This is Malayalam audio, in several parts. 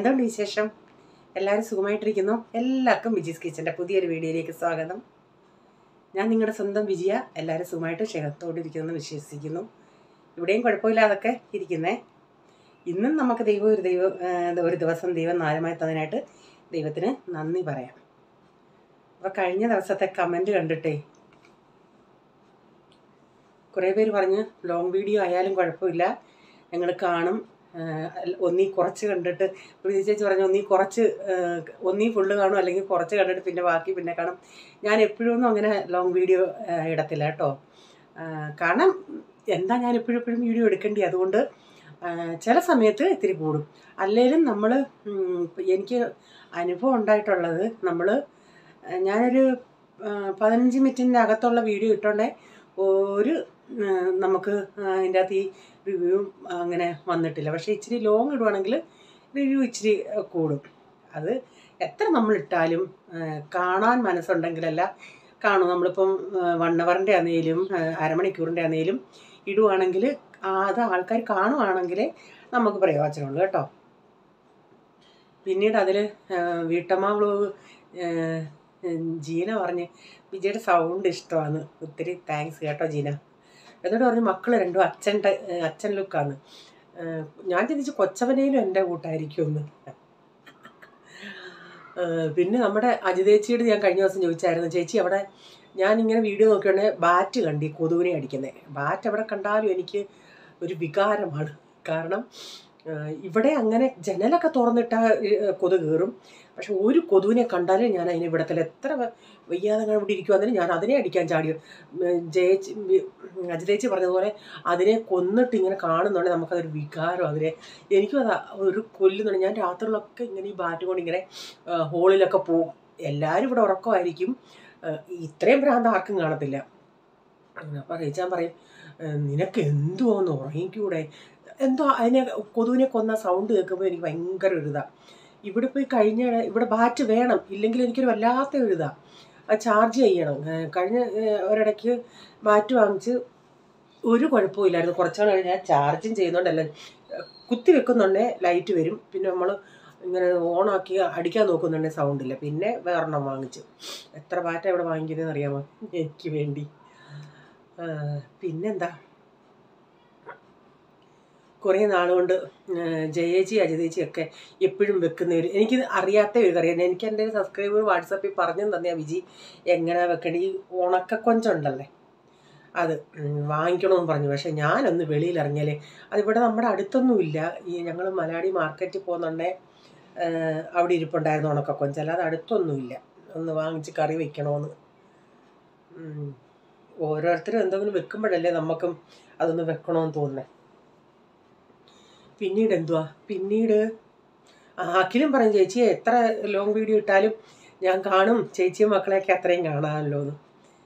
എന്തുണ്ട് വിശേഷം എല്ലാവരും സുഖമായിട്ടിരിക്കുന്നു എല്ലാവർക്കും വിജീസ് കിച്ചൻ്റെ പുതിയൊരു വീഡിയോയിലേക്ക് സ്വാഗതം ഞാൻ നിങ്ങളുടെ സ്വന്തം വിജയ എല്ലാവരും സുഖമായിട്ട് ക്ഷേമത്തോടെ ഇരിക്കുമെന്ന് വിശ്വസിക്കുന്നു ഇവിടെയും കുഴപ്പമില്ലാതൊക്കെ ഇരിക്കുന്നേ ഇന്നും നമുക്ക് ദൈവം ഒരു ദൈവം ആ, ഒരു ദിവസം ദൈവം നാലമായി തന്നതിനായിട്ട് ദൈവത്തിന് നന്ദി പറയാം അപ്പോൾ കഴിഞ്ഞ ദിവസത്തെ കമൻറ്റ് കണ്ടിട്ടേ കുറേ പേര് പറഞ്ഞ് ലോങ് വീഡിയോ ആയാലും കുഴപ്പമില്ല ഞങ്ങൾ കാണും ആഹ് ഒന്നീ കുറച്ച് കണ്ടിട്ട് പ്രീതി ചേച്ചി പറഞ്ഞു ഒന്നീ കുറച്ച് ആഹ് ഒന്നീ ഫുള്ള് കാണും അല്ലെങ്കിൽ കുറച്ച് കണ്ടിട്ട് പിന്നെ ബാക്കി പിന്നെ കാണും ഞാൻ എപ്പോഴും ഒന്നും അങ്ങനെ ലോങ് വീഡിയോ ആഹ് ഇടത്തില്ല കേട്ടോ ആഹ് കാരണം എന്താ ഞാൻ എപ്പോഴും എപ്പോഴും വീഡിയോ എടുക്കേണ്ടി അതുകൊണ്ട് ആഹ് ചില സമയത്ത് ഇത്തിരി കൂടും അല്ലെങ്കിലും നമ്മൾ എനിക്ക് അനുഭവം ഉണ്ടായിട്ടുള്ളത് നമ്മൾ ഞാനൊരു ആഹ് പതിനഞ്ച് മിനിറ്റിൻ്റെ അകത്തുള്ള വീഡിയോ ഇട്ടോണ്ടേ ഒരു ആഹ് നമുക്ക് അതിൻ്റെ അകത്ത് ഈ റിവ്യൂ അങ്ങനെ വന്നിട്ടില്ല പക്ഷേ ഇച്ചിരി ലോങ് ഇടുവാണെങ്കിൽ റിവ്യൂ ഇച്ചിരി അഹ് കൂടും അത് എത്ര നമ്മൾ ഇട്ടാലും ആഹ് കാണാൻ മനസ്സുണ്ടെങ്കിലല്ല കാണും നമ്മളിപ്പം വൺ അവറിൻ്റെ ആണെങ്കിലും അരമണിക്കൂറിൻ്റെ ആണെങ്കിലും ഇടുവാണെങ്കിൽ അത് ആൾക്കാർ കാണുവാണെങ്കിൽ നമുക്ക് പ്രയോജനമുള്ളൂ കേട്ടോ പിന്നീട് അതിൽ വീട്ടമ്മ വ്ലോഗ് ജീന പറഞ്ഞ് വിജയുടെ സൗണ്ട് ഇഷ്ടമാണ് ഒത്തിരി താങ്ക്സ് കേട്ടോ ജീന എന്നിട്ട് പറഞ്ഞു മക്കൾ രണ്ടും അച്ഛൻ്റെ അച്ഛൻ ലുക്കാണ് ഞാൻ ചിന്തിച്ച് കൊച്ചവനയിലും എൻ്റെ കൂട്ടായിരിക്കുമെന്ന് ഏഹ് പിന്നെ നമ്മുടെ അജിതേച്ചിയോട് ഞാൻ കഴിഞ്ഞ ദിവസം ചോദിച്ചായിരുന്നു ചേച്ചി അവിടെ ഞാൻ ഇങ്ങനെ വീഡിയോ നോക്കിയോണ്ടേ ബാറ്റ് കണ്ടി കൊതുവിനെ അടിക്കുന്നത് ബാറ്റ് എവിടെ കണ്ടാലും എനിക്ക് ഒരു വികാരമാണ് കാരണം ഏഹ് ഇവിടെ അങ്ങനെ ജനലൊക്കെ തുറന്നിട്ടാൽ കൊതുക് കയറും പക്ഷെ ഒരു കൊതുവിനെ കണ്ടാലേ ഞാൻ അതിനെ വിടത്തില്ല എത്ര വ- വയ്യാതെ അങ്ങനെ ഇവിടെ ഇരിക്കുവാന്നെങ്കിലും ഞാൻ അതിനെ അടിക്കാൻ ചാടിയോ ജയിച്ച് അജിതേച്ചി പറഞ്ഞതുപോലെ അതിനെ കൊന്നിട്ട് ഇങ്ങനെ കാണുന്നുണ്ടെങ്കിൽ നമുക്കതൊരു വികാരം അതിനെ എനിക്കും അതാ ഒരു കൊല്ലുന്നുണ്ട് ഞാൻ രാത്രികളൊക്കെ ഇങ്ങനെ ഈ ബാറ്റ് കൊണ്ട് ഇങ്ങനെ ആ, ഹോളിലൊക്കെ പോവും എല്ലാവരും ഇവിടെ ഉറക്കമായിരിക്കും ആ, ഇത്രയും ഭ്രാന്ത് ആർക്കും കാണത്തില്ല അപ്പോൾ റീച്ചാൻ പറയും "ഏ, നിനക്ക് എന്തുവാന്ന് ഉറങ്ങിക്കൂടെ എന്തോ അതിനെ കൊതുവിനെ കൊന്ന സൗണ്ട് കേൾക്കുമ്പോൾ എനിക്ക് ഭയങ്കര ഒരു ഇതാ ഇവിടെ പോയി കഴിഞ്ഞ ഇവിടെ ബാറ്റ് വേണം ഇല്ലെങ്കിൽ എനിക്കൊരു വല്ലാത്ത ഒരു ഇതാ അത് ചാർജ് ചെയ്യണം ഏ, കഴിഞ്ഞ ഏ, ഒരിടയ്ക്ക് ബാറ്റ് വാങ്ങിച്ച് ഒരു കുഴപ്പമില്ലായിരുന്നു കുറച്ചാൾ കഴിഞ്ഞ് ഞാൻ ചാർജും ചെയ്യുന്നുണ്ടല്ല കുത്തി വെക്കുന്നുണ്ടേ ലൈറ്റ് വരും പിന്നെ നമ്മൾ ഇങ്ങനെ ഓണാക്കി അടിക്കാൻ നോക്കുന്നുണ്ടേ സൗണ്ട് ഇല്ല പിന്നെ വേറെണ്ണം വാങ്ങിച്ചു എത്ര ബാറ്റ ഇവിടെ വാങ്ങിക്കുന്നതെന്ന് അറിയാമോ എനിക്ക് വേണ്ടി ആ, പിന്നെന്താ കുറേ നാളുകൊണ്ട് ജയേച്ചി അജിതേച്ചി ഒക്കെ എപ്പോഴും വെക്കുന്നവർ എനിക്ക് അറിയാത്ത ഒരു കറിയാണ് എനിക്ക് എൻ്റെ സബ്സ്ക്രൈബർ വാട്സപ്പിൽ പറഞ്ഞു തന്നെയാ വിജി എങ്ങനെ വെക്കണേ ഈ ഉണക്ക കൊഞ്ചുണ്ടല്ലേ അത് ഉം, വാങ്ങിക്കണമെന്ന് പറഞ്ഞു പക്ഷെ ഞാനൊന്ന് വെളിയിൽ ഇറങ്ങിയാലേ അതിവിടെ നമ്മുടെ അടുത്തൊന്നുമില്ല ഈ ഞങ്ങൾ മലയാളി മാർക്കറ്റിൽ പോകുന്നുണ്ടേ ഏഹ്, അവിടെ ഇരിപ്പുണ്ടായിരുന്നു ഉണക്കക്കൊഞ്ച് അല്ലാതെ അടുത്തൊന്നുമില്ല ഒന്ന് വാങ്ങിച്ച് കറി വെക്കണമെന്ന് ഉം. ഓരോരുത്തരും എന്തെങ്കിലും വെക്കുമ്പോഴല്ലേ നമുക്കും അതൊന്ന് വെക്കണമെന്ന് തോന്നുന്നത് പിന്നീട് എന്തുവാ പിന്നീട് ആ, അഖിലും പറയും ചേച്ചി എത്ര ലോങ് വീഡിയോ ഇട്ടാലും ഞാൻ കാണും ചേച്ചിയും മക്കളെയൊക്കെ അത്രയും കാണാമല്ലോ എന്ന്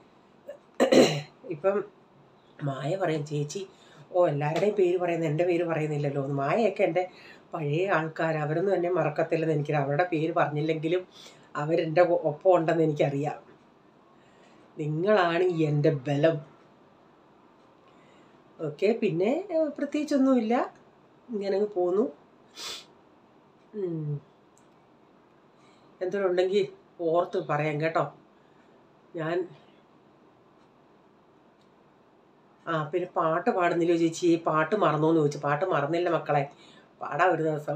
ഇപ്പം മായ പറയും ചേച്ചി ഓ എല്ലാവരുടെയും പേര് പറയുന്നത് എൻ്റെ പേര് പറയുന്നില്ലല്ലോ എന്ന് മായയൊക്കെ എൻ്റെ പഴയ ആൾക്കാർ അവരൊന്നും എന്നെ മറക്കത്തില്ലെന്ന് എനിക്കറിയാം അവരുടെ പേര് പറഞ്ഞില്ലെങ്കിലും അവരെൻ്റെ ഒ- ഒപ്പം ഉണ്ടെന്ന് എനിക്കറിയാം നിങ്ങളാണ് എൻ്റെ ബലം ഓക്കെ പിന്നെ ഏഹ്, പ്രത്യേകിച്ചൊന്നുമില്ല ഇങ്ങനെ അങ്ങ് പോന്നു ഉം. എന്തെങ്കിലും ഉണ്ടെങ്കിൽ ഓർത്ത് പറയാം കേട്ടോ ഞാൻ ആ പിന്നെ പാട്ട് പാടുന്നില്ലോ ചേച്ചി പാട്ട് മറന്നോന്ന് ചോദിച്ചു പാട്ട് മറന്നില്ല മക്കളെ പാടാ ഒരു ദിവസം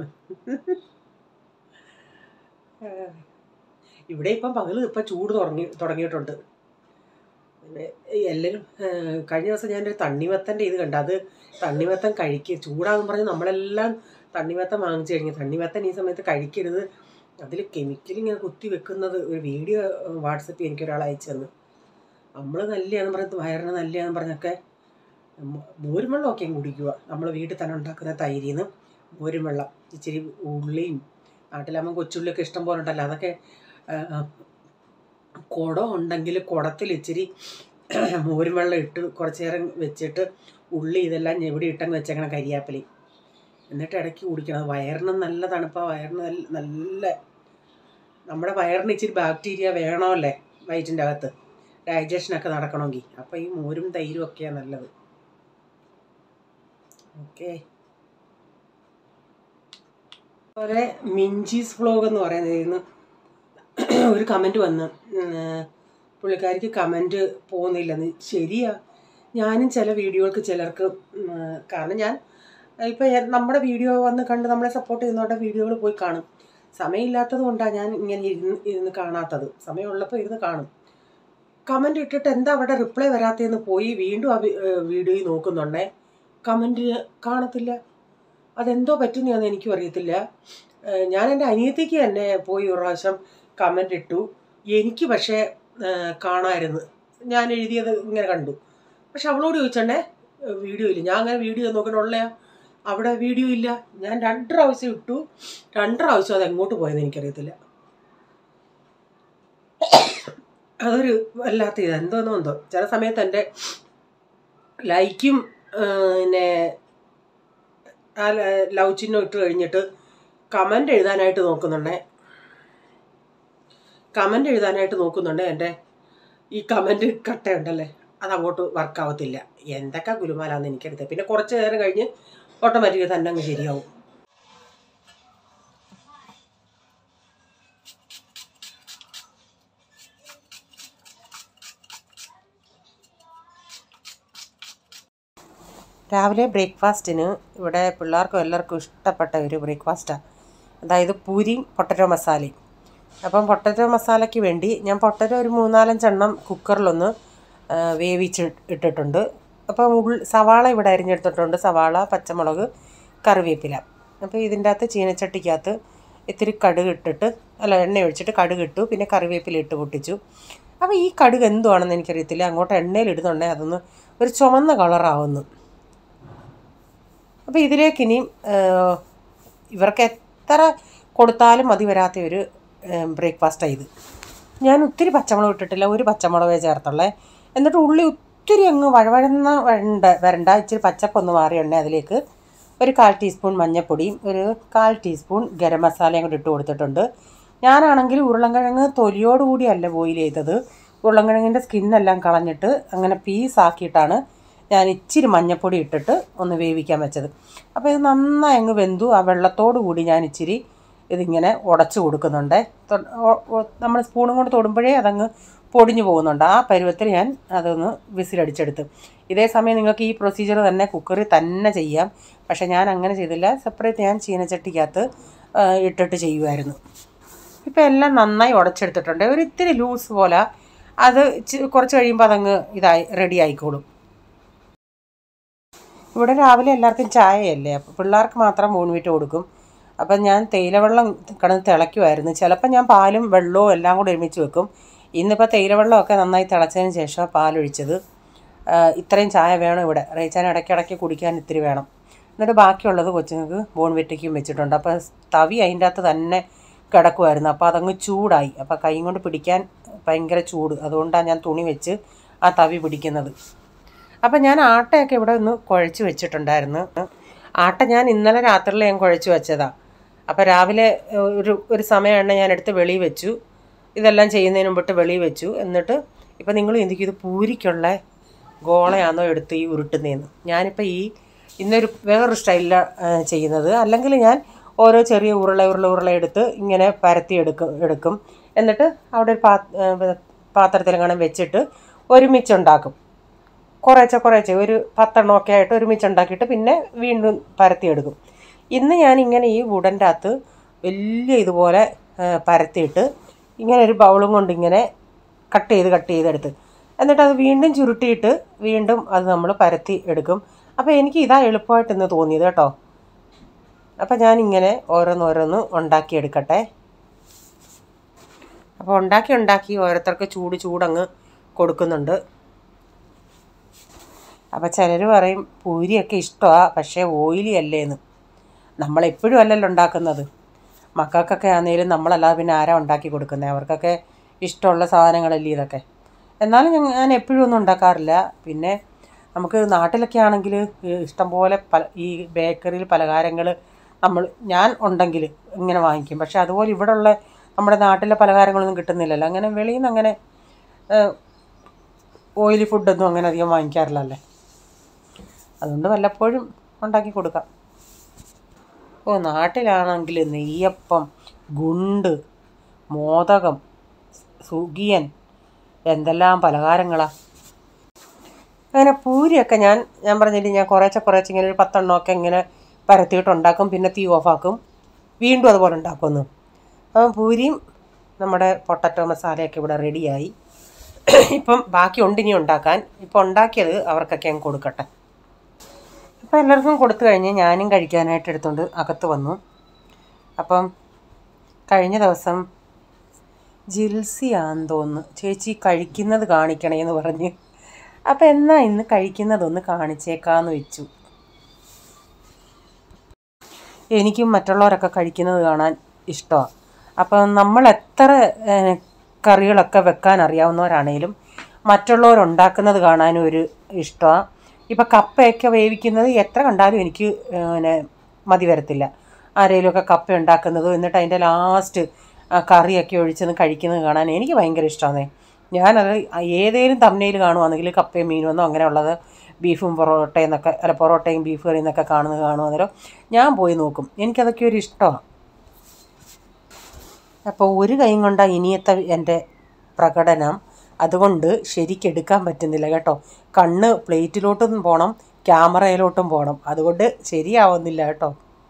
ആ, ഇവിടെ ഇപ്പം പകല് ഇപ്പം ചൂട് തുടങ്ങി തുടങ്ങിയിട്ടുണ്ട് പിന്നെ എല്ലാവരും ആ, കഴിഞ്ഞ ദിവസം ഞാനൊരു തണ്ണിമത്തൻ്റെ ഇത് കണ്ടു അത് തണ്ണിമത്തൻ കഴിക്കുക ചൂടാകും പറഞ്ഞ് നമ്മളെല്ലാം തണ്ണിമത്തൻ വാങ്ങിച്ചു കഴിഞ്ഞു തണ്ണിമത്തൻ ഈ സമയത്ത് കഴിക്കരുത് അതിൽ കെമിക്കൽ ഇങ്ങനെ കുത്തി വെക്കുന്നത് ഒരു വീഡിയോ വാട്സപ്പിൽ എനിക്കൊരാൾ അയച്ചു തന്നു നമ്മൾ നല്ലതാന്ന് പറഞ്ഞ് വയറിന് നല്ലതാന്ന് പറഞ്ഞൊക്കെ മ- മോരും വെള്ളമൊക്കെ കുടിക്കുക നമ്മൾ വീട്ടിൽ തന്നെ ഉണ്ടാക്കുന്ന തൈരിൽ നിന്ന് മോരും വെള്ളം ഇച്ചിരി ഉള്ളിയും നാട്ടിലാകുമ്പോൾ കൊച്ചുള്ളിയൊക്കെ ഇഷ്ടം പോലെ ഉണ്ടല്ലോ അതൊക്കെ ആ, ആ, കുടം ഉണ്ടെങ്കിൽ കുടത്തിൽ ഇച്ചിരി മോരും വെള്ളം ഇട്ട് കുറച്ച് നേരം വെച്ചിട്ട് ഉള്ളി ഇതെല്ലാം ഞെവിടെ ഇട്ടങ്ങ് വെച്ചേക്കണം കരിയാപ്പിലി എന്നിട്ട് ഇടയ്ക്ക് കുടിക്കണം അത് വയറിന് നല്ല തണുപ്പാണ് വയറിന് നല്ല നല്ല നമ്മുടെ വയറിന് ഇച്ചിരി ബാക്ടീരിയ വേണമല്ലേ വയറ്റിൻ്റെ അകത്ത് ഡൈജഷനൊക്കെ നടക്കണമെങ്കിൽ അപ്പോൾ ഈ മോരും തൈരും ഒക്കെയാണ് നല്ലത് ഓക്കെ അതുപോലെ മിഞ്ചീസ് വ്ലോഗ് എന്ന് പറയുന്നതിൽ ഒരു കമൻറ്റ് വന്ന് ഉം, പുള്ളിക്കാരിക്ക് കമൻറ്റ് പോകുന്നില്ലെന്ന് ശരിയാ ഞാനും ചില വീഡിയോകൾക്ക് ചിലർക്ക് ഉം, കാരണം ഞാൻ ഇപ്പം നമ്മുടെ വീഡിയോ വന്ന് കണ്ട് നമ്മളെ സപ്പോർട്ട് ചെയ്യുന്നവരുടെ വീഡിയോകൾ പോയി കാണും സമയമില്ലാത്തത് കൊണ്ടാണ് ഞാൻ ഇങ്ങനെ ഇരുന്ന് ഇരുന്ന് കാണാത്തത് സമയമുള്ളപ്പോൾ ഇരുന്ന് കാണും കമൻ്റ് ഇട്ടിട്ട് എന്താ അവിടെ റിപ്ലൈ വരാത്തതെന്ന് പോയി വീണ്ടും ആ വീഡിയോയിൽ നോക്കുന്നുണ്ടേ കമൻറ്റ് കാണത്തില്ല അതെന്തോ പറ്റുന്നതാണെന്ന് എനിക്കും അറിയത്തില്ല ഏഹ് ഞാൻ എൻ്റെ അനിയത്തിക്ക് തന്നെ പോയി ഒരു പ്രാവശ്യം കമൻ്റ് ഇട്ടു എനിക്ക് പക്ഷേ ഏഹ് കാണാമായിരുന്നു ഞാൻ എഴുതിയത് ഇങ്ങനെ കണ്ടു പക്ഷെ അവളോട് ചോദിച്ചോണ്ടേ വീഡിയോ ഇല്ല ഞാൻ അങ്ങനെ വീഡിയോ നോക്കണുള്ള അവിടെ വീഡിയോ ഇല്ല ഞാൻ രണ്ട് പ്രാവശ്യം ഇട്ടു രണ്ട് പ്രാവശ്യം അത് എങ്ങോട്ട് പോയെന്ന് എനിക്കറിയത്തില്ല അതൊരു വല്ലാത്ത ഇത് എന്തോന്നോ എന്തോ ചില സമയത്ത് എൻ്റെ ലൈക്കും പിന്നെ ആ ലവ് ചിഹ്നം ഇട്ട് കഴിഞ്ഞിട്ട് കമൻ്റ് എഴുതാനായിട്ട് നോക്കുന്നുണ്ടേ കമൻ്റ് എഴുതാനായിട്ട് നോക്കുന്നുണ്ട് എൻ്റെ ഈ കമൻറ്റ് കട്ടയുണ്ടല്ലേ അത് അങ്ങോട്ട് വർക്കാവത്തില്ല എന്തൊക്കെ ഗുലുമാലാന്ന് എനിക്കറിയത്തില്ല പിന്നെ കുറച്ച് നേരം കഴിഞ്ഞ് ഓട്ടോമാറ്റിക്കലി തന്നെ അങ്ങ് ശരിയാവും രാവിലെ ബ്രേക്ക്ഫാസ്റ്റിന് ഇവിടെ പിള്ളേർക്കും എല്ലാവർക്കും ഇഷ്ടപ്പെട്ട ഒരു ബ്രേക്ക്ഫാസ്റ്റാണ് അതായത് പൂരിയും പൊട്ടറ്റോ മസാലയും അപ്പം പൊട്ടറ്റോ മസാലയ്ക്ക് വേണ്ടി ഞാൻ പൊട്ടറ്റോ ഒരു മൂന്നാലഞ്ചെണ്ണം കുക്കറിലൊന്ന് ആ, വേവിച്ച് ഇട്ടിട്ടുണ്ട് അപ്പം ഉള്ളി സവാള ഇവിടെ അരിഞ്ഞെടുത്തിട്ടുണ്ട് സവാള പച്ചമുളക് കറിവേപ്പില അപ്പോൾ ഇതിൻ്റെ അകത്ത് ചീനച്ചട്ടിക്കകത്ത് ഇത്തിരി കടുക് ഇട്ടിട്ട് അല്ല എണ്ണ ഒഴിച്ചിട്ട് കടുക് ഇട്ടു പിന്നെ കറിവേപ്പില ഇട്ട് പൊട്ടിച്ചു അപ്പോൾ ഈ കടുക് എന്തുവാണെന്ന് എനിക്കറിയത്തില്ല അങ്ങോട്ട് എണ്ണയിൽ ഇടുന്നുണ്ടെങ്കിൽ അതൊന്ന് ഒരു ചുമന്ന കളറാവുന്നു അപ്പോൾ ഇതിലേക്ക് ഇനിയും ഏഹ്, ഇവർക്ക് എത്ര കൊടുത്താലും മതി വരാത്ത ഒരു ബ്രേക്ക്ഫാസ്റ്റാണ് ഇത് ഞാൻ ഒത്തിരി പച്ചമുളക് ഇട്ടിട്ടില്ല ഒരു പച്ചമുളകേ ചേർത്തുള്ളേ എന്നിട്ട് ഉള്ളി ഒത്തിരി അങ്ങ് വഴവഴന്ന വരണ്ട വരണ്ട ഇച്ചിരി പച്ചപ്പൊന്ന് മാറി എണ്ണ അതിലേക്ക് ഒരു കാൽ ടീസ്പൂൺ മഞ്ഞൾപ്പൊടിയും ഒരു കാൽ ടീസ്പൂൺ ഗരം മസാലയും കൂടി ഇട്ട് കൊടുത്തിട്ടുണ്ട് ഞാനാണെങ്കിൽ ഉരുളൻകിഴങ്ങ് തൊലിയോടുകൂടിയല്ല ബോയിൽ ചെയ്തത് ഉരുളൻകിഴങ്ങിൻ്റെ സ്കിന്നെല്ലാം കളഞ്ഞിട്ട് അങ്ങനെ പീസാക്കിയിട്ടാണ് ഞാൻ ഇച്ചിരി മഞ്ഞൾപ്പൊടി ഇട്ടിട്ട് ഒന്ന് വേവിക്കാൻ വെച്ചത് അപ്പോൾ ഇത് നന്നായി അങ്ങ് വെന്തു ആ വെള്ളത്തോടു കൂടി ഞാൻ ഇച്ചിരി ഇതിങ്ങനെ ഉടച്ചു കൊടുക്കുന്നുണ്ട് നമ്മൾ സ്പൂണും കൊണ്ട് തൊടുമ്പോഴേ അതങ്ങ് പൊടിഞ്ഞു പോകുന്നുണ്ട് ആ പരുവത്തിൽ ഞാൻ അതൊന്ന് വിസിലടിച്ചെടുത്ത് ഇതേ സമയം നിങ്ങൾക്ക് ഈ പ്രൊസീജിയർ തന്നെ കുക്കറിൽ തന്നെ ചെയ്യാം പക്ഷേ ഞാൻ അങ്ങനെ ചെയ്തില്ല സെപ്പറേറ്റ് ഞാൻ ചീനച്ചട്ടിക്കകത്ത് ആ, ഇട്ടിട്ട് ചെയ്യുമായിരുന്നു ഇപ്പോൾ എല്ലാം നന്നായി ഉടച്ചെടുത്തിട്ടുണ്ട് ഒരു ഇത്തിരി ലൂസ് പോലെ അത് ഇച്ചി- കുറച്ച് കഴിയുമ്പോൾ അതങ്ങ് ഇതായി റെഡി ആയിക്കോളും ഇവിടെ രാവിലെ എല്ലാവർക്കും ചായയല്ലേ അപ്പോൾ പിള്ളേർക്ക് മാത്രം മൂൺവിറ്റ് കൊടുക്കും അപ്പം ഞാൻ തേയിലവെള്ളം കിടന്ന് തിളയ്ക്കുമായിരുന്നു ചിലപ്പോൾ ഞാൻ പാലും വെള്ളവും എല്ലാം കൂടി ഒരുമിച്ച് വെക്കും ഇന്നിപ്പോൾ തേയിലവെള്ളമൊക്കെ നന്നായി തിളച്ചതിന് ശേഷം പാലൊഴിച്ചത് ആ, ഇത്രയും ചായ വേണം ഇവിടെ റേച്ചാൻ ഇടയ്ക്കിടയ്ക്ക് കുടിക്കാൻ ഇത്തിരി വേണം എന്നിട്ട് ബാക്കിയുള്ളത് കൊച്ചുങ്ങൾക്ക് ബോൺവെറ്റയ്ക്കും വെച്ചിട്ടുണ്ട് അപ്പോൾ തവി അതിൻ്റെ അകത്ത് തന്നെ കിടക്കുമായിരുന്നു അപ്പോൾ അതങ്ങ് ചൂടായി അപ്പോൾ കൈ കൊണ്ട് പിടിക്കാൻ ഭയങ്കര ചൂട് അതുകൊണ്ടാണ് ഞാൻ തുണി വെച്ച് ആ തവി പിടിക്കുന്നത് അപ്പം ഞാൻ ആട്ടയൊക്കെ ഇവിടെ ഒന്ന് കുഴച്ച് വെച്ചിട്ടുണ്ടായിരുന്നു ആട്ട ഞാൻ ഇന്നലെ രാത്രിയിൽ ഞാൻ കുഴച്ച് വെച്ചതാണ് അപ്പോൾ രാവിലെ ഏഹ്, ഒരു ഒരു സമയമാണ് ഞാൻ എടുത്ത് വെളിയിൽ വെച്ചു ഇതെല്ലാം ചെയ്യുന്നതിന് മുമ്പിട്ട് വെളിയിൽ വെച്ചു എന്നിട്ട് ഇപ്പം നിങ്ങൾ ചിന്തിക്കും ഇത് പൂരിക്കുള്ള ഗോളയാണോ എടുത്ത് ഈ ഉരുട്ടുന്നതെന്ന് ഞാനിപ്പോൾ ഈ ഇന്നൊരു വേറൊരു സ്റ്റൈലിലാണ് ചെയ്യുന്നത് അല്ലെങ്കിൽ ഞാൻ ഓരോ ചെറിയ ഉരുള ഉരുള ഉരുള എടുത്ത് ഇങ്ങനെ പരത്തി എടുക്കും എടുക്കും എന്നിട്ട് അവിടെ ഒരു പാ ഏഹ്, പാത്രത്തിലെങ്ങനെ വെച്ചിട്ട് ഒരുമിച്ചുണ്ടാക്കും കുറേശ്ശെ കുറേശ്ശെ ഒരു പത്തെണ്ണമൊക്കെ ആയിട്ട് ഒരുമിച്ച് ഉണ്ടാക്കിയിട്ട് പിന്നെ വീണ്ടും പരത്തിയെടുക്കും ഇന്ന് ഞാൻ ഇങ്ങനെ ഈ വുഡൻ്റെ അകത്ത് വലിയ ഇതുപോലെ ആ, പരത്തിയിട്ട് ഇങ്ങനെ ഒരു ബൗളും കൊണ്ട് ഇങ്ങനെ കട്ട് ചെയ്ത് കട്ട് ചെയ്തെടുത്ത് എന്നിട്ട് അത് വീണ്ടും ചുരുട്ടിയിട്ട് വീണ്ടും അത് നമ്മൾ പരത്തി എടുക്കും അപ്പോൾ എനിക്ക് ഇതാ എളുപ്പമായിട്ട് ഇന്ന് തോന്നിയത് കേട്ടോ അപ്പോൾ ഞാനിങ്ങനെ ഓരോന്നോരോന്ന് ഉണ്ടാക്കിയെടുക്കട്ടെ അപ്പോൾ ഉണ്ടാക്കി ഉണ്ടാക്കി ഓരോരുത്തർക്ക് ചൂട് ചൂടങ്ങ് കൊടുക്കുന്നുണ്ട് അപ്പോൾ ചിലർ പറയും പൂരിയൊക്കെ ഇഷ്ടമാണ് പക്ഷേ ഓയിലി അല്ലേന്ന് നമ്മളെപ്പോഴും അല്ലല്ലോ ഉണ്ടാക്കുന്നത് മക്കൾക്കൊക്കെ ആണെങ്കിലും നമ്മളല്ലാതെ പിന്നെ ആരാ ഉണ്ടാക്കി കൊടുക്കുന്നത് അവർക്കൊക്കെ ഇഷ്ടമുള്ള സാധനങ്ങളല്ലേ ഇതൊക്കെ എന്നാലും ഞങ്ങ- ഞാൻ എപ്പോഴും ഒന്നും ഉണ്ടാക്കാറില്ല പിന്നെ നമുക്ക് നാട്ടിലൊക്കെ ആണെങ്കിൽ ഇഷ്ടംപോലെ പല ഈ ബേക്കറിയിൽ പലഹാരങ്ങൾ നമ്മൾ ഞാൻ ഉണ്ടെങ്കിൽ ഇങ്ങനെ വാങ്ങിക്കും പക്ഷേ അതുപോലെ ഇവിടെയുള്ള നമ്മുടെ നാട്ടിലെ പലഹാരങ്ങളൊന്നും കിട്ടുന്നില്ലല്ലോ അങ്ങനെ വെളിയിൽ നിന്ന് അങ്ങനെ ഓയിലി ഫുഡൊന്നും അങ്ങനെ അധികം വാങ്ങിക്കാറില്ലല്ലേ അതുകൊണ്ട് വല്ലപ്പോഴും ഉണ്ടാക്കി കൊടുക്കാം ഓ നാട്ടിലാണെങ്കിൽ നെയ്യപ്പം ഗുണ്ട് മോദകം സുഗിയൻ എന്തെല്ലാം പലഹാരങ്ങളാ അങ്ങനെ പൂരിയൊക്കെ ഞാൻ ഞാൻ പറഞ്ഞില്ലേ ഞാൻ കുറേശ്ശെ കുറേശ്ശെ ഇങ്ങനെ ഒരു പത്തെണ്ണമൊക്കെ ഇങ്ങനെ പരത്തിയിട്ട് ഉണ്ടാക്കും പിന്നെ തീ ഓഫാക്കും വീണ്ടും അതുപോലെ ഉണ്ടാക്കുമെന്ന് അപ്പം പൂരിയും നമ്മുടെ പൊട്ടറ്റോ മസാലയൊക്കെ ഇവിടെ റെഡിയായി ഇപ്പം ബാക്കി ഉണ്ട് ഇനി ഉണ്ടാക്കാൻ ഇപ്പം ഉണ്ടാക്കിയത് അവർക്കൊക്കെ അങ്ങ് കൊടുക്കട്ടെ അപ്പം എല്ലാവർക്കും കൊടുത്തു കഴിഞ്ഞ് ഞാനും കഴിക്കാനായിട്ട് എടുത്തുകൊണ്ട് അകത്ത് വന്നു അപ്പം കഴിഞ്ഞ ദിവസം ജിൽസിയാന്ന് തോന്നുന്നു ചേച്ചി കഴിക്കുന്നത് കാണിക്കണേ എന്ന് പറഞ്ഞ് അപ്പം എന്നാ ഇന്ന് കഴിക്കുന്നതൊന്ന് കാണിച്ചേക്കാന്ന് വെച്ചു എനിക്കും മറ്റുള്ളവരൊക്കെ കഴിക്കുന്നത് കാണാൻ ഇഷ്ടമാണ് അപ്പം നമ്മൾ എത്ര ഏഹ്, കറികളൊക്കെ വെക്കാൻ അറിയാവുന്നവരാണേലും മറ്റുള്ളവരുണ്ടാക്കുന്നത് കാണാനും ഒരു ഇഷ്ടമാണ് ഇപ്പം കപ്പയൊക്കെ വേവിക്കുന്നത് എത്ര കണ്ടാലും എനിക്ക് ഏഹ്, പിന്നെ മതി വരത്തില്ല ആരെങ്കിലുമൊക്കെ കപ്പ ഉണ്ടാക്കുന്നതും എന്നിട്ട് അതിൻ്റെ ലാസ്റ്റ് കറിയൊക്കെ ഒഴിച്ചൊന്ന് കഴിക്കുന്നത് കാണാൻ എനിക്ക് ഭയങ്കര ഇഷ്ടമാണ് ഞാനത് ഏതേലും തമ്മനയിൽ കാണുവാണെങ്കിൽ കപ്പയും മീനും എന്നോ അങ്ങനെയുള്ളത് ബീഫും പൊറോട്ടയും എന്നൊക്കെ അല്ല പൊറോട്ടയും ബീഫ് കറിയും എന്നൊക്കെ കാണുന്നത് കാണുവാന്നേരം ഞാൻ പോയി നോക്കും എനിക്കതൊക്കെ ഒരു ഇഷ്ടമാണ് അപ്പോൾ ഒരു കൈ കൊണ്ടാണ് ഇനിയത്തെ എൻ്റെ പ്രകടനം അതുകൊണ്ട് ശരിക്കെടുക്കാൻ പറ്റുന്നില്ല കേട്ടോ കണ്ണ് പ്ലേറ്റിലോട്ടും പോകണം ക്യാമറയിലോട്ടും പോകണം അതുകൊണ്ട് ശരിയാവുന്നില്ല കേട്ടോ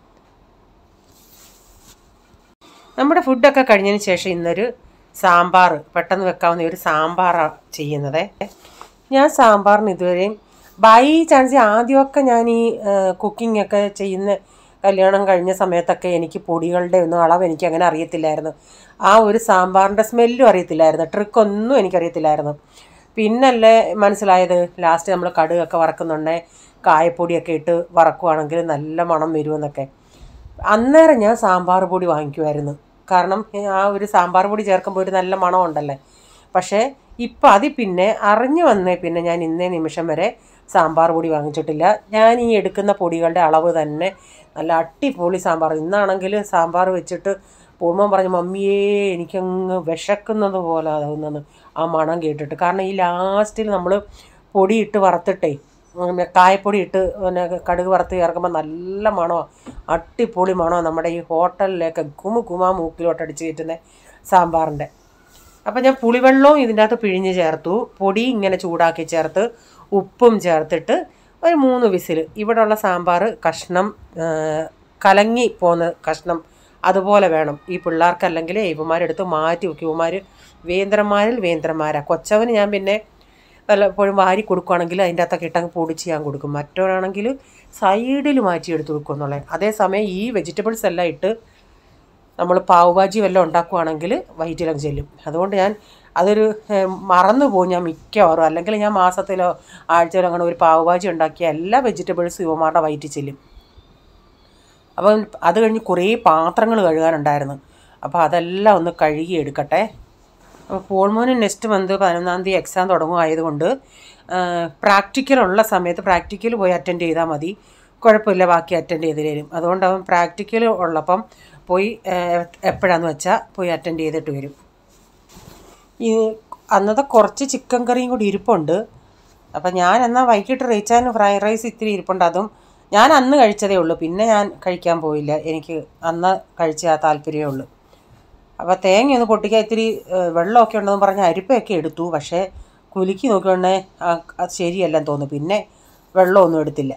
നമ്മുടെ ഫുഡൊക്കെ കഴിഞ്ഞതിന് ശേഷം ഇന്നൊരു സാമ്പാർ പെട്ടെന്ന് വെക്കാവുന്ന ഒരു സാമ്പാറാണ് ചെയ്യുന്നത് ഞാൻ സാമ്പാറിന് ഇതുവരെയും ബൈ ചാൻസ് ആദ്യമൊക്കെ ഞാൻ ഈ കുക്കിംഗ് ഒക്കെ ചെയ്യുന്ന കല്യാണം കഴിഞ്ഞ സമയത്തൊക്കെ എനിക്ക് പൊടികളുടെ ഒന്നും അളവ് എനിക്ക് അങ്ങനെ അറിയത്തില്ലായിരുന്നു ആ ഒരു സാമ്പാറിൻ്റെ സ്മെല്ലും അറിയത്തില്ലായിരുന്നു ട്രിക്കൊന്നും എനിക്കറിയത്തില്ലായിരുന്നു പിന്നല്ലേ മനസ്സിലായത് ലാസ്റ്റ് നമ്മൾ കടുകൊക്കെ വറക്കുന്നുണ്ടേ കായപ്പൊടിയൊക്കെ ഇട്ട് വറക്കുവാണെങ്കിൽ നല്ല മണം വരുമെന്നൊക്കെ അന്നേരം ഞാൻ സാമ്പാർ പൊടി വാങ്ങിക്കുമായിരുന്നു കാരണം ആ ഒരു സാമ്പാർ പൊടി ചേർക്കുമ്പോൾ ഒരു നല്ല മണമുണ്ടല്ലേ പക്ഷേ ഇപ്പം അതിൽ പിന്നെ അറിഞ്ഞു വന്നേ പിന്നെ ഞാൻ ഇന്നേ നിമിഷം വരെ സാമ്പാർ പൊടി വാങ്ങിച്ചിട്ടില്ല ഞാൻ ഈ എടുക്കുന്ന പൊടികളുടെ അളവ് തന്നെ നല്ല അടിപൊളി സാമ്പാർ ഇന്നാണെങ്കിൽ സാമ്പാർ വെച്ചിട്ട് പൂർമ്മം പറഞ്ഞു മമ്മിയേ എനിക്കങ്ങ് വിശക്കുന്നത് പോലെ തോന്നുന്നു ആ മണം കേട്ടിട്ട് കാരണം ഈ ലാസ്റ്റിൽ നമ്മൾ പൊടിയിട്ട് വറുത്തിട്ടേ ഉം, കായപ്പൊടി ഇട്ട് പിന്നെ കടുക് വറുത്ത് ചേർക്കുമ്പോൾ നല്ല മണമാണ് അടിപൊളി മണമാണ് നമ്മുടെ ഈ ഹോട്ടലിലേക്ക് കുമു കുമാ മൂക്കിലോട്ട് അടിച്ച് കയറ്റുന്ന സാമ്പാറിൻ്റെ അപ്പം ഞാൻ പുളിവെള്ളവും ഇതിൻ്റെ അകത്ത് പിഴിഞ്ഞ് ചേർത്തു പൊടി ഇങ്ങനെ ചൂടാക്കി ചേർത്ത് ഉപ്പും ചേർത്തിട്ട് ഒരു മൂന്ന് വിസിൽ ഇവിടെയുള്ള സാമ്പാർ കഷ്ണം ആ, കലങ്ങി പോകുന്ന കഷ്ണം അതുപോലെ വേണം ഈ പിള്ളേർക്കല്ലെങ്കിൽ ഇവന്മാരെടുത്ത് മാറ്റി വെക്കും ഇവന്മാർ വേന്ദ്രന്മാരിൽ വേന്ദ്രന്മാരാണ് കൊച്ചവന് ഞാൻ പിന്നെ വല്ലപ്പോഴും വാരി കൊടുക്കുകയാണെങ്കിൽ അതിൻ്റെ അകത്തൊക്കെ ഇട്ടങ്ങ് പൊടിച്ച് ഞാൻ കൊടുക്കും മറ്റവരാണെങ്കിൽ സൈഡിൽ മാറ്റി എടുത്ത് വെക്കും എന്നുള്ളത് അതേസമയം ഈ വെജിറ്റബിൾസ് എല്ലാം ഇട്ട് നമ്മൾ പാവ് ഭാജി വല്ലതും ഉണ്ടാക്കുവാണെങ്കിൽ വയറ്റിലങ്ങ് ചെല്ലും അതുകൊണ്ട് ഞാൻ അതൊരു ഏഹ്, മറന്നു പോകും ഞാൻ മിക്കവാറും അല്ലെങ്കിൽ ഞാൻ മാസത്തിലോ ആഴ്ചയിലോ അങ്ങനെ ഒരു പാവ് ഭാജി ഉണ്ടാക്കിയ എല്ലാ വെജിറ്റബിൾസും ഇവന്മാരുടെ വയറ്റിൽ ചെല്ലും അപ്പം അത് കഴിഞ്ഞ് കുറേ പാത്രങ്ങൾ കഴുകാനുണ്ടായിരുന്നു അപ്പോൾ അതെല്ലാം ഒന്ന് കഴുകി എടുക്കട്ടെ അപ്പോൾ പോൾമോന് നെക്സ്റ്റ് മന്ത് പതിനൊന്നാം തീയതി എക്സാം തുടങ്ങുമായതുകൊണ്ട് പ്രാക്ടിക്കൽ ഉള്ള സമയത്ത് പ്രാക്ടിക്കൽ പോയി അറ്റൻഡ് ചെയ്താൽ മതി കുഴപ്പമില്ല ബാക്കി അറ്റൻഡ് ചെയ്ത് തരും അതുകൊണ്ട് അവൻ പ്രാക്ടിക്കൽ ഉള്ളപ്പം പോയി എപ്പോഴാന്ന് വെച്ചാൽ പോയി അറ്റൻഡ് ചെയ്തിട്ട് വരും ഈ അന്നത്തെ കുറച്ച് ചിക്കൻ കറിയും കൂടി ഇരിപ്പുണ്ട് അപ്പം ഞാൻ എന്നാൽ വൈകിട്ട് റീച്ചാൻ ഫ്രൈഡ് റൈസ് ഇത്തിരി ഇരിപ്പുണ്ട് അതും ഞാൻ അന്ന് കഴിച്ചതേ ഉള്ളൂ പിന്നെ ഞാൻ കഴിക്കാൻ പോയില്ല എനിക്ക് അന്ന് കഴിച്ച ആ താല്പര്യമേ ഉള്ളൂ അപ്പോൾ തേങ്ങ ഒന്ന് പൊട്ടിക്കാൻ ഇത്തിരി ഏഹ്, വെള്ളമൊക്കെ ഉണ്ടെന്ന് പറഞ്ഞ് അരിപ്പയൊക്കെ എടുത്തു പക്ഷേ കുലുക്കി നോക്കിയോണ്ടേ അത് ശരിയല്ലെന്ന് തോന്നുന്നു പിന്നെ വെള്ളമൊന്നും എടുത്തില്ല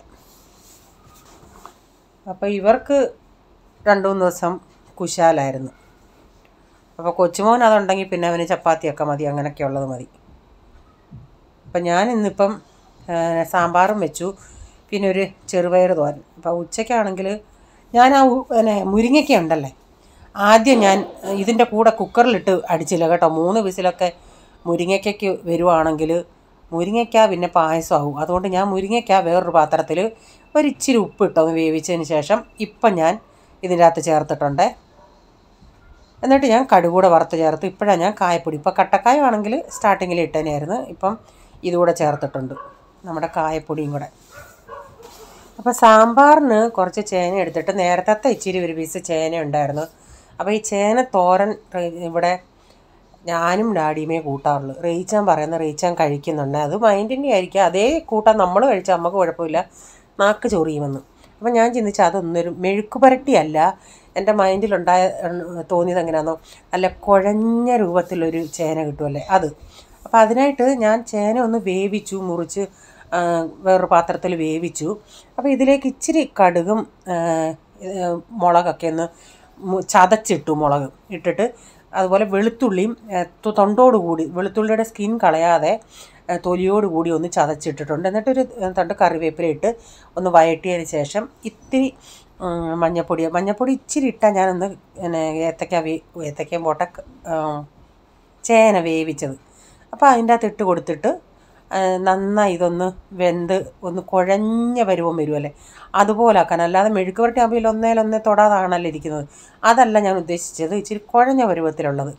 അപ്പോൾ ഇവർക്ക് രണ്ട് മൂന്ന് ദിവസം കുശാലായിരുന്നു അപ്പോൾ കൊച്ചുമോൻ അതുണ്ടെങ്കിൽ പിന്നെ അവന് ചപ്പാത്തിയൊക്കെ മതി അങ്ങനെയൊക്കെ ഉള്ളത് മതി അപ്പം ഞാൻ ഇന്നിപ്പം ഏഹ്, സാമ്പാറും വെച്ചു പിന്നെ ഒരു ചെറുപയർ തോരൻ അപ്പോൾ ഉച്ചയ്ക്കാണെങ്കിൽ ഞാൻ ആ ഉ- പിന്നെ മുരിങ്ങയ്ക്ക ഉണ്ടല്ലേ ആദ്യം ഞാൻ ഇതിൻ്റെ കൂടെ കുക്കറിലിട്ട് അടിച്ചില്ല കേട്ടോ മൂന്ന് വിസിലൊക്കെ മുരിങ്ങയ്ക്കയ്ക്ക് വരുവാണെങ്കിൽ മുരിങ്ങയ്ക്ക പിന്നെ പായസമാവും അതുകൊണ്ട് ഞാൻ മുരിങ്ങയ്ക്ക വേറൊരു പാത്രത്തിൽ ഒരു ഇച്ചിരി ഉപ്പിട്ടൊന്ന് വേവിച്ചതിന് ശേഷം ഇപ്പം ഞാൻ ഇതിൻ്റെ അകത്ത് ചേർത്തിട്ടുണ്ട് എന്നിട്ട് ഞാൻ കടുകൂടെ വറുത്ത് ചേർത്ത് ഇപ്പോഴാണ് ഞാൻ കായപ്പൊടി ഇപ്പോൾ കട്ടക്കായ ആണെങ്കിൽ സ്റ്റാർട്ടിങ്ങിൽ ഇട്ടതിനായിരുന്നു ഇപ്പം ഇതുകൂടെ ചേർത്തിട്ടുണ്ട് നമ്മുടെ കായപ്പൊടിയും കൂടെ അപ്പോൾ സാമ്പാറിന് കുറച്ച് ചേന എടുത്തിട്ട് നേരത്തെ ഇച്ചിരി ഒരു പീസ് ചേന ഉണ്ടായിരുന്നു അപ്പോൾ ഈ ചേന തോരൻ റെ- ഇവിടെ ഞാനും ഡാഡിയുമേ കൂട്ടാറുള്ളൂ റീച്ചാൻ പറയുന്ന റീച്ചാൻ കഴിക്കുന്നുണ്ട് അത് മൈൻഡിൻ്റെ ആയിരിക്കും അതേ കൂട്ടാൻ നമ്മൾ കഴിച്ചാൽ നമുക്ക് കുഴപ്പമില്ല നാക്ക് ചൊറിയുമെന്ന് അപ്പം ഞാൻ ചിന്തിച്ചു അതൊന്നൊരു മെഴുക്ക് പുരട്ടിയല്ല എൻ്റെ മൈൻഡിലുണ്ടായ തോന്നിയത് എങ്ങനെയാണെന്നോ നല്ല കുഴഞ്ഞ രൂപത്തിലൊരു ചേന കിട്ടുമല്ലേ അത് അപ്പോൾ അതിനായിട്ട് ഞാൻ ചേന ഒന്ന് വേവിച്ചു മുറിച്ച് ആ, വേറൊരു പാത്രത്തിൽ വേവിച്ചു അപ്പോൾ ഇതിലേക്ക് ഇച്ചിരി കടുകും ആ, ഏ, മുളകൊക്കെ ഒന്ന് മു- ചതച്ചിട്ടു മുളക് ഇട്ടിട്ട് അതുപോലെ വെളുത്തുള്ളിയും ഏ, തൊ- തൊണ്ടോടുകൂടി വെളുത്തുള്ളിയുടെ സ്കിൻ കളയാതെ ഏ, തൊലിയോടുകൂടി ഒന്ന് ചതച്ചിട്ടിട്ടുണ്ട് എന്നിട്ടൊരു ഏ, തണ്ട് കറിവേപ്പില ഇട്ട് ഒന്ന് വഴറ്റിയതിന് ശേഷം ഇത്തിരി ഉം, മഞ്ഞപ്പൊടി മഞ്ഞപ്പൊടി ഇച്ചിരി ഇട്ടാൽ ഞാനൊന്ന് പിന്നെ ഏത്തക്ക വേ ഏത്തക്കയും പോട്ടെ ചേന വേവിച്ചത് അപ്പോൾ അതിൻ്റെ അകത്ത് ഇട്ട് കൊടുത്തിട്ട് ആ, നന്നായി ഇതൊന്ന് വെന്ത് ഒന്ന് കുഴഞ്ഞ പരുവം വരുമല്ലേ അതുപോലെ ആക്കാൻ അല്ലാതെ മെഴുക്ക് പുരട്ടി ആകുമ്പോൾ ഒന്നേലൊന്നേ തൊടാതാണല്ലോ ഇരിക്കുന്നത് അതല്ല ഞാൻ ഉദ്ദേശിച്ചത് ഇച്ചിരി കുഴഞ്ഞ പരുവത്തിലുള്ളത്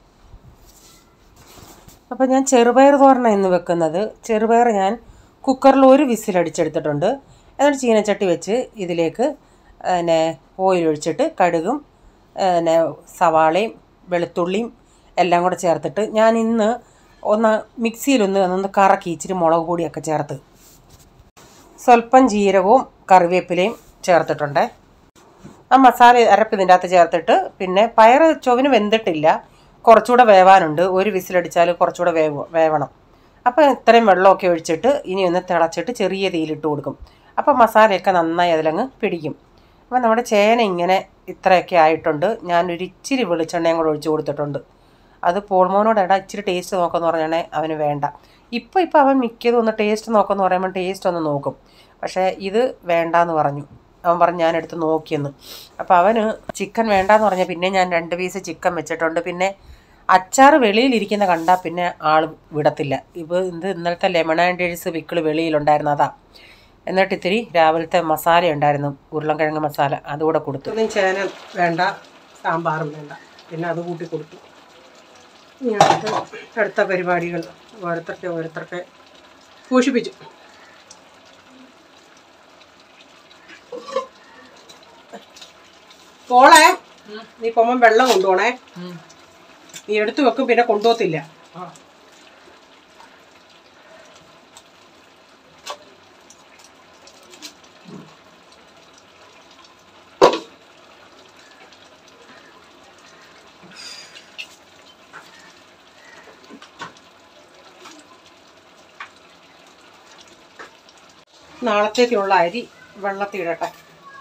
അപ്പോൾ ഞാൻ ചെറുപയർ തോരന ഇന്ന് വെക്കുന്നത് ചെറുപയർ ഞാൻ കുക്കറിൽ ഒരു വിസിലടിച്ചെടുത്തിട്ടുണ്ട് എന്നിട്ട് ചീനച്ചട്ടി വെച്ച് ഇതിലേക്ക് പിന്നെ ഓയിൽ ഒഴിച്ചിട്ട് കടുകും പിന്നെ സവാളയും വെളുത്തുള്ളിയും എല്ലാം കൂടെ ചേർത്തിട്ട് ഞാൻ ഇന്ന് ഒന്ന് മിക്സിയിലൊന്ന് ഒന്ന് കറക്കി ഇച്ചിരി മുളക് പൊടിയൊക്കെ ചേർത്ത് സ്വല്പം ജീരകവും കറിവേപ്പിലയും ചേർത്തിട്ടുണ്ട് ആ മസാല അരപ്പ് ഇതിൻ്റെ അകത്ത് ചേർത്തിട്ട് പിന്നെ പയർ ചൊവിന് വെന്തിട്ടില്ല കുറച്ചുകൂടെ വേവാനുണ്ട് ഒരു വിസിലടിച്ചാൽ കുറച്ചുകൂടെ വേവ് വേവണം അപ്പോൾ ഇത്രയും വെള്ളമൊക്കെ ഒഴിച്ചിട്ട് ഇനി ഒന്ന് തിളച്ചിട്ട് ചെറിയ തീയിലിട്ട് കൊടുക്കും അപ്പോൾ മസാലയൊക്കെ നന്നായി അതിലങ്ങ് പിടിക്കും അപ്പോൾ നമ്മുടെ ചേന ഇങ്ങനെ ഇത്രയൊക്കെ ആയിട്ടുണ്ട് ഞാനൊരു ഇച്ചിരി വെളിച്ചെണ്ണയും കൂടെ ഒഴിച്ച് കൊടുത്തിട്ടുണ്ട് അത് പോൾമോനോട് എടാ ഇച്ചിരി ടേസ്റ്റ് നോക്കാന്ന് പറഞ്ഞാണേ അവന് വേണ്ട ഇപ്പോൾ ഇപ്പോൾ അവൻ മിക്കതും ഒന്ന് ടേസ്റ്റ് നോക്കാന്ന് പറയുമ്പോൾ ടേസ്റ്റ് ഒന്ന് നോക്കും പക്ഷേ ഇത് വേണ്ടാന്ന് പറഞ്ഞു അവൻ പറഞ്ഞു ഞാൻ എടുത്ത് നോക്കിയെന്ന് അപ്പോൾ അവന് ചിക്കൻ വേണ്ടാന്ന് പറഞ്ഞാൽ പിന്നെ ഞാൻ രണ്ട് പീസ് ചിക്കൻ വെച്ചിട്ടുണ്ട് പിന്നെ അച്ചാർ വെളിയിലിരിക്കുന്ന കണ്ടാൽ പിന്നെ ആൾ വിടത്തില്ല ഇപ്പോൾ ഇത് ഇന്നലത്തെ ലെമൺ ആൻഡ് ഡേഴ്സ് പിക്കിൾ വെളിയിലുണ്ടായിരുന്നു അതാ എന്നിട്ട് ഇത്തിരി രാവിലത്തെ മസാല ഉണ്ടായിരുന്നു ഉരുളൻകിഴങ്ങ് മസാല അതുകൂടെ കൊടുത്തു ഒന്നും ചേന വേണ്ട സാമ്പാറും വേണ്ട പിന്നെ അത് കൂട്ടി കൊടുത്തു ഇനി അടുത്ത അടുത്ത പരിപാടികൾ ഓരോരുത്തർക്ക് ഓരോരുത്തർക്ക് പോഷിപ്പിച്ചു പോളെ നീ പോകുമ്പം വെള്ളം കൊണ്ടുപോണേ നീ എടുത്തു വെക്കും പിന്നെ കൊണ്ടുപോകത്തില്ല നാളത്തേക്കുള്ള അരി വെള്ളത്തിടട്ടെ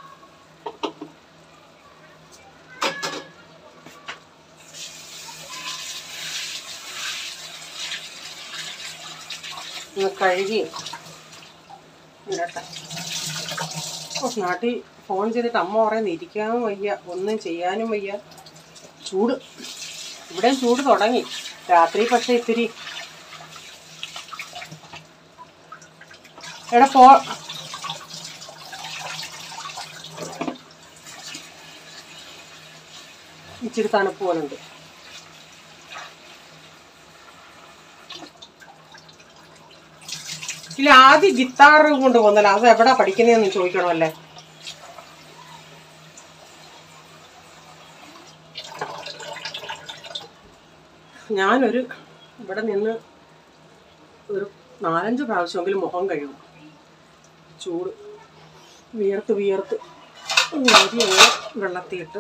ഒന്ന് കഴുകി ഇടട്ടെ ഓ, നാട്ടിൽ ഫോൺ ചെയ്തിട്ട് അമ്മ പറയുന്നത് ഇരിക്കാനും വയ്യ ഒന്നും ചെയ്യാനും വയ്യ ചൂട് ഇവിടെയും ചൂട് തുടങ്ങി രാത്രി പക്ഷേ ഇത്തിരി എടാ പോ ഇച്ചിരി തണുപ്പ് പോലുണ്ട് ഇല്ല ആദ്യം ഗിത്താർ കൊണ്ട് പോന്നല്ല അത് എവിടാ പഠിക്കുന്നതെന്ന് ചോദിക്കണമല്ലേ ഞാനൊരു ഇവിടെ നിന്ന് ഒരു നാലഞ്ച് പ്രാവശ്യമെങ്കിലും മുഖം കഴുകും ചൂട് വിയർത്ത് വിയർത്ത് അരി അങ്ങനെ വെള്ളത്തിയിട്ട്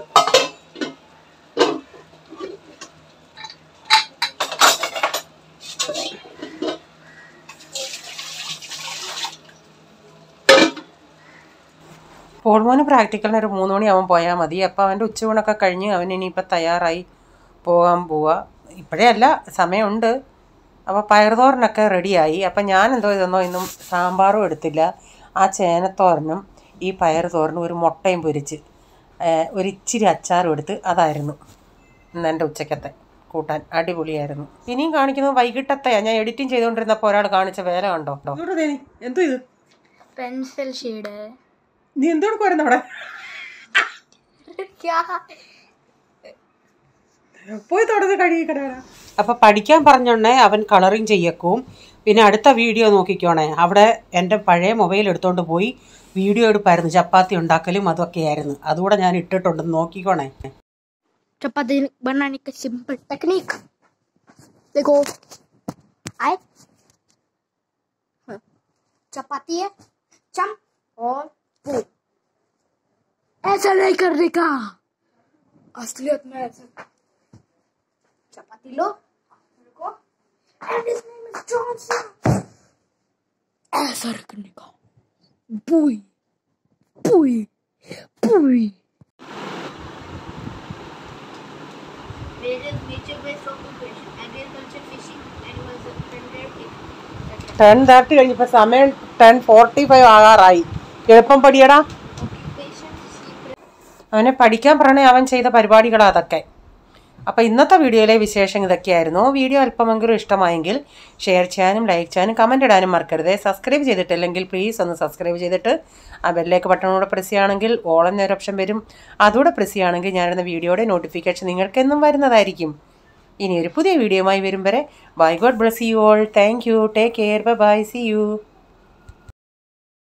പോൾമോന് പ്രാക്ടിക്കലിന് ഒരു മൂന്ന് മണിയാവാൻ പോയാൽ മതി അപ്പോൾ അവൻ്റെ ഉച്ചയൂണൊക്കെ കഴിഞ്ഞ് അവൻ ഇനിയിപ്പോൾ തയ്യാറായി പോകാൻ പോവുക ഇപ്പോഴേ അല്ല സമയമുണ്ട് അപ്പോൾ പയറുതോരനൊക്കെ റെഡിയായി അപ്പം ഞാൻ എന്തോ ഇതെന്നോ ഇന്നും സാമ്പാറും എടുത്തില്ല ആ ചേനത്തോരനും ഈ പയറ് തോരനും ഒരു മുട്ടയും പൊരിച്ച് ഏഹ്, ഒരു ഇച്ചിരി അച്ചാറും എടുത്ത് അതായിരുന്നു ഇന്ന് എൻ്റെ ഉച്ചക്കത്തെ കൂട്ടാൻ അടിപൊളിയായിരുന്നു ഇനിയും കാണിക്കുന്നത് വൈകിട്ടത്തെയാ ഞാൻ എഡിറ്റിംഗ് ചെയ്തുകൊണ്ടിരുന്നപ്പോൾ ഒരാൾ കാണിച്ച വേല കണ്ടോ എന്തോ ഇത് पेंसिल शेड है നീ എന്തോടുക്കുമായിരുന്നു അവിടെ क्या പോയി തുടർന്ന് കഴുകിക്കടാ അപ്പൊ പഠിക്കാൻ പറഞ്ഞോണേ അവൻ കളറിങ് ചെയ്യക്കും പിന്നെ അടുത്ത വീഡിയോ നോക്കിക്കോണേ അവിടെ എൻ്റെ പഴയ മൊബൈൽ എടുത്തോണ്ട് പോയി വീഡിയോ എടുപ്പായിരുന്നു ചപ്പാത്തി ഉണ്ടാക്കലും അതൊക്കെയായിരുന്നു അതുകൂടെ ഞാൻ ഇട്ടിട്ടുണ്ടെന്ന് നോക്കിക്കോണേ चपाती बनाने का सिंपल टेक्निक देखो आए हाँ, चपाती है चम और वो ऐसा नहीं करने का असलियत में ऐसा चपाती लो रुको and his name is Johnson ऐसा करने का बुई बुई बुई Various nature-based occupation, agriculture, fishing, animals husbandry, ten thirty കഴിഞ്ഞപ്പോൾ സമയം ടെൻ ഫോർട്ടി ഫൈവ് ആകാറായി എളുപ്പം പഠിയടാ occupation, sheep അവനെ പഠിക്കാൻ പറഞ്ഞ അവൻ ചെയ്ത പരിപാടികളാണ് അതൊക്കെ അപ്പോൾ ഇന്നത്തെ വീഡിയോയിലെ വിശേഷം ഇതൊക്കെയായിരുന്നു വീഡിയോ അല്പമെങ്കിലും ഇഷ്ടമായെങ്കിൽ ഷെയർ ചെയ്യാനും ലൈക്ക് ചെയ്യാനും കമൻ്റ് ഇടാനും മറക്കരുത് സബ്സ്ക്രൈബ് ചെയ്തിട്ടില്ലെങ്കിൽ പ്ലീസ് ഒന്ന് സബ്സ്ക്രൈബ് ചെയ്തിട്ട് ആ ബെല്ലേക്ക് ബട്ടണൂടെ പ്രസ് ചെയ്യുകയാണെങ്കിൽ ഓൾ എന്നൊരു ഓപ്ഷൻ വരും അതുകൂടെ പ്രസ് ചെയ്യുകയാണെങ്കിൽ ഞാനിടുന്ന വീഡിയോയുടെ നോട്ടിഫിക്കേഷൻ നിങ്ങൾക്ക് എന്നും വരുന്നതായിരിക്കും ഇനി ഒരു പുതിയ വീഡിയോയുമായി വരും വരെ bye God bless you all thank you take care bye see U